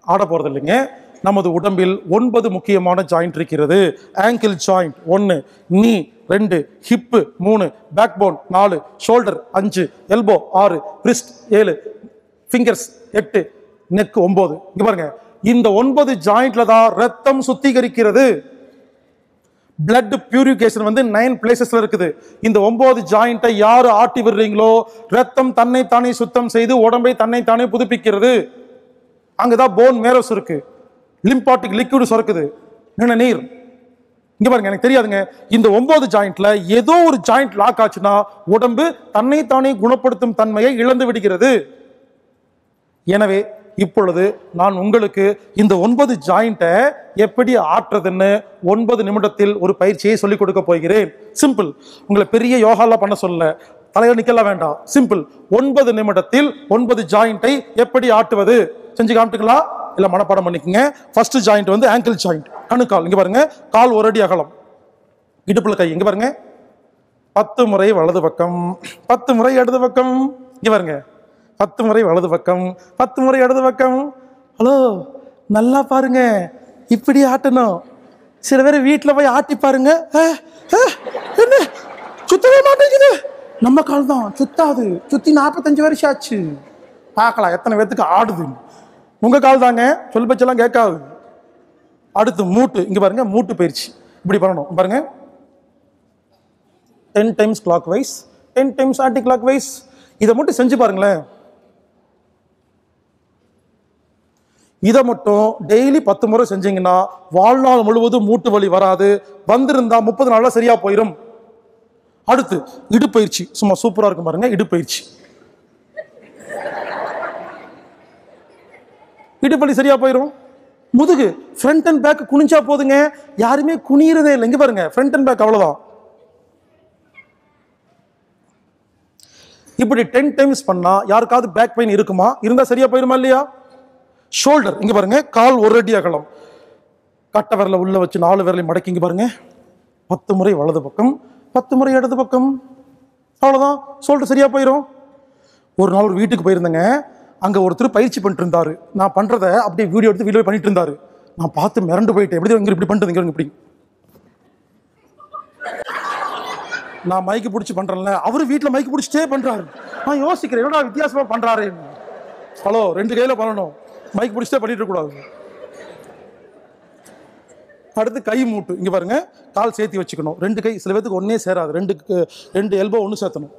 ஆட போறது இல்லைங்க நமது உடம்பில் ஒன்பது முக்கியமான ஜாயிண்ட் இருக்கிறது ஆங்கிள் ஜாயிண்ட் ஒன்று நீ ரெண்டு ஹிப்பு மூணு பேக் போன் நாலு ஷோல்டர் அஞ்சு எல்போ ஆறு ரிஸ்ட் ஏழு ஃபிங்கர்ஸ் எட்டு நெக் ஒன்பது இங்க பாருங்க இந்த ஒன்பது ஜாயிண்ட்ல தான் ரத்தம் சுத்திகரிக்கிறது பிளட் பியூரிஃபிகேஷன் வந்து நைன் பிளேசஸ்ல இருக்குது இந்த ஒன்பது ஜாயிண்ட்டை யாரு ஆட்டி விடுறீங்களோ ரத்தம் தன்னை தானே சுத்தம் செய்து உடம்பை தன்னை தானே புதுப்பிக்கிறது அங்கதான் போன் மேரோஸ் இருக்கு லிம்பாட்டிக் லிக்விட் சுரக்குது என்ன நீர் இங்க பாருங்க எனக்கு தெரியாதுங்க இந்த ஒன்பது ஜாயிண்ட்ல ஏதோ ஒரு ஜாயிண்ட் லாக் ஆச்சுன்னா உடம்பு தன்னை தானே குணப்படுத்தும் தன்மையை இழந்து விடுகிறது எனவே இப்பொழுது நான் உங்களுக்கு இந்த ஒன்பது ஜாயிண்ட்டை எப்படி ஆற்றுறதுன்னு ஒன்பது நிமிடத்தில் ஒரு பயிற்சியை சொல்லிக் கொடுக்க போகிறேன் சிம்பிள் உங்களை பெரிய யோகாலாம் பண்ண சொல்லல தலையில நிக்கலாம் வேண்டாம் சிம்பிள் ஒன்பது நிமிடத்தில் ஒன்பது ஜாயிண்ட்டை எப்படி ஆட்டுவது செஞ்சு காமிட்டுங்களா இல்ல மனப்பாடம் பண்ணிக்கங்க ஃபர்ஸ்ட் ஜாயிண்ட் வந்து ஆங்கிள் ஜாயிண்ட் கணுக்கால் இங்க பாருங்க கால் ஒரு அடி அகலம் இடுப்புல கை இங்க பாருங்க பத்து முறை வலது பக்கம் பத்து முறை இடது பக்கம் இங்க பாருங்க பத்து முறை வலது பக்கம் பத்து முறை இடது பக்கம் ஹலோ நல்லா பாருங்க இப்படி ஆட்டணும் சில பேர் வீட்டில் போய் ஆட்டி பாருங்க அஹ், அஹ், என்ன சுத்தவே மாட்டேங்குது நம்ம கால் தான் சுத்தாது சுத்தி நாற்பத்தஞ்சு வருஷம் ஆச்சு பார்க்கலாம் எத்தனை பேத்துக்கு ஆடுது உங்க கால் தாங்க சொல் பச்செல்லாம் கேட்காது அடுத்து மூட்டு இங்க பாருங்க மூட்டு பயிற்சி இப்படி பண்ணணும் பாருங்க ten times clockwise ten times anticlockwise இதை மட்டும் செஞ்சு பாருங்களேன் இதை மட்டும் டெய்லி பத்து முறை செஞ்சீங்கன்னா வாழ்நாள் முழுவதும் மூட்டு வலி வராது வந்திருந்தா முப்பது நாள்ல சரியா போயிடும் அடுத்து இடுப்பயிற்சி சும்மா சூப்பரா இருக்கும் பாருங்க இடுப்பயிற்சி இடுப்பலி சரியா போயிடும் முதுகு ஃப்ரண்ட் அண்ட் பேக் குனிஞ்சா போதுங்க யாருமே குனியறதே இல்லை இங்க பாருங்க ஃப்ரண்ட் அண்ட் பேக் அவ்வளவுதான் இப்படி டென் டைம்ஸ் பண்ணா யாருக்காவது பேக் பெயின் இருக்குமா இருந்தா சரியா போயிருமா இல்லையா ஷோல்டர் இங்க பாருங்க கால் ஒரு அடி அகலம் கட்டை விரல உள்ள வச்சு நாலு விரலை மடக்கி இங்க பாருங்க பத்து முறை வலது பக்கம் பத்து முறை இடது பக்கம் அவ்வளவுதான் ஷோல்டர் சரியா போயிடும் ஒரு நாள் ஒரு வீட்டுக்கு போயிருந்தேங்க அங்க ஒருத்தர் பயிற்சி பண்ணிட்டு இருந்தாரு நான் பண்றத அப்படியே வீடியோ எடுத்து வீடியோ பண்ணிட்டு இருந்தாரு நான் பார்த்து மிரண்டு போயிட்டேன் எப்படி இங்க இப்படி பண்ணிட்டு இங்க இப்படி நான் மைக்கு பிடிச்சி பண்றேன்ல அவரு வீட்டுல மைக்கு பிடிச்சிட்டே பண்றாரு நான் யோசிக்கிறேன் என்னடா வித்தியாசமா பண்றாரு ஹலோ ரெண்டு கையில பண்ணணும் மைக் பிடிச்சிட்டே பண்ணிட்டு இருக்க கூடாது அடுத்து கை மூட்டு இங்க பாருங்க கால் சேர்த்து வச்சுக்கணும் ரெண்டு கை சில பேத்துக்கு ஒன்னே சேராது ரெண்டு க- ரெண்டு எல்போ ஒன்று சேர்த்தணும்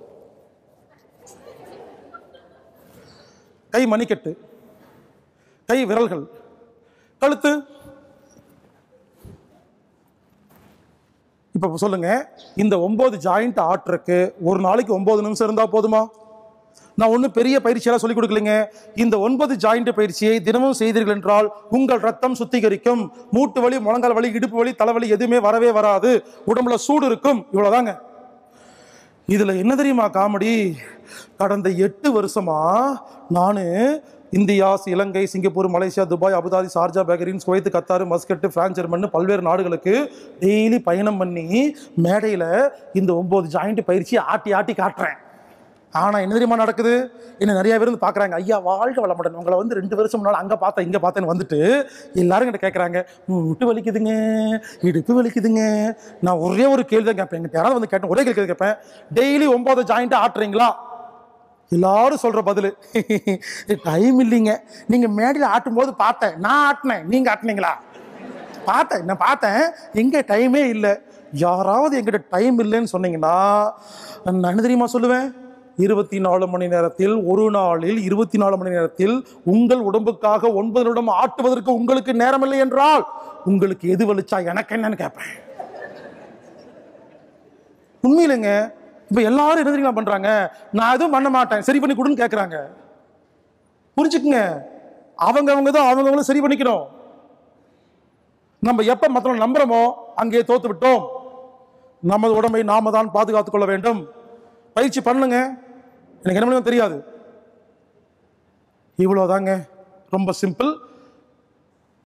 கை மணிக்கட்டு கை விரல்கள் கழுத்து இப்ப சொல்லுங்க இந்த ஒன்பது ஜாயிண்ட் ஆட்டுறக்கு ஒரு நாளைக்கு ஒன்பது நிமிஷம் இருந்தா போதுமா நான் ஒன்றும் பெரிய பயிற்சியெல்லாம் சொல்லிக் கொடுக்கலைங்க இந்த ஒன்பது ஜாயிண்ட் பயிற்சியை தினமும் செய்தீர்கள் என்றால் உங்கள் ரத்தம் சுத்திகரிக்கும் மூட்டு வலி முழங்கால் வலி இடுப்பு வலி தலைவலி எதுவுமே வரவே வராது உடம்புல சூடு இருக்கும் இவ்வளவுதாங்க இதுல என்ன தெரியுமா காமெடி கடந்த எட்டு வருஷமா நானு இந்தியா இலங்கை Singapore Malaysia Dubai Abu Dhabi Sharjah பேக்கரின் Kuwait Qatar Muscat France German பல்வேறு நாடுகளுக்கு டெய்லி பயணம் பண்ணி மேடையில இந்த ஒன்பது ஜாயிண்ட் பயிற்சி ஆட்டி ஆட்டி காட்டுறேன் ஆனா என்ன தெரியுமா நடக்குது என்ன நிறைய பேர் வந்து பாக்குறாங்க ஐயா வாழ்க வளமுடன் உங்களை வந்து ரெண்டு வருஷம் முன்னால அங்க பார்த்தேன் இங்க பார்த்தேன்னு வந்துட்டு எல்லாரும் கிட்ட கேட்கறாங்க விட்டு வலிக்குதுங்க இடுப்பு வலிக்குதுங்க நான் ஒரே ஒரு கேள்வி தான் கேட்பேன் எங்கிட்ட யாராவது வந்து கேட்டேன் ஒரே கேள்வி கேட்பேன் டெய்லி ஒன்பது ஜாயிண்ட் ஆட்டுறீங்களா எல்லாரும் சொல்ற பதில் டைம் இல்லைங்க நீங்க மேடையில் ஆட்டும் போது பார்த்தேன் நான் ஆட்டினேன் நீங்க ஆட்டினீங்களா பார்த்தேன் நான் பார்த்தேன் எங்க டைமே இல்லை யாராவது எங்கிட்ட டைம் இல்லைன்னு சொன்னீங்கன்னா நான் என்ன தெரியுமா சொல்லுவேன் இருபத்தி நாலு மணி நேரத்தில் ஒரு நாளில் இருபத்தி நாலு மணி நேரத்தில் உங்கள் உடம்புக்காக ஒன்பது நிமிடம் ஆட்டுவதற்கு உங்களுக்கு நேரம் இல்லை என்றால் உங்களுக்கு எது வலிச்சா எனக்கு என்னன்னு கேட்பேன் உண்மையிலங்க இப்ப எல்லாரும் என்ன தெரியுமா பண்றாங்க நான் எதுவும் பண்ண மாட்டேன் சரி பண்ணி கொடுன்னு கேட்கறாங்க புரிஞ்சுக்குங்க அவங்க அவங்க தான் அவங்கவுங்களும் சரி பண்ணிக்கணும் நம்ம எப்ப மற்றவங்க நம்புறோமோ அங்கே தோத்து விட்டோம் நமது உடம்பை நாம தான் பாதுகாத்துக் கொள்ள வேண்டும் பயிற்சி பண்ணுங்க எனக்கு என்ன பண்ணுவோம் தெரியாது இவ்வளவுதாங்க ரொம்ப சிம்பிள்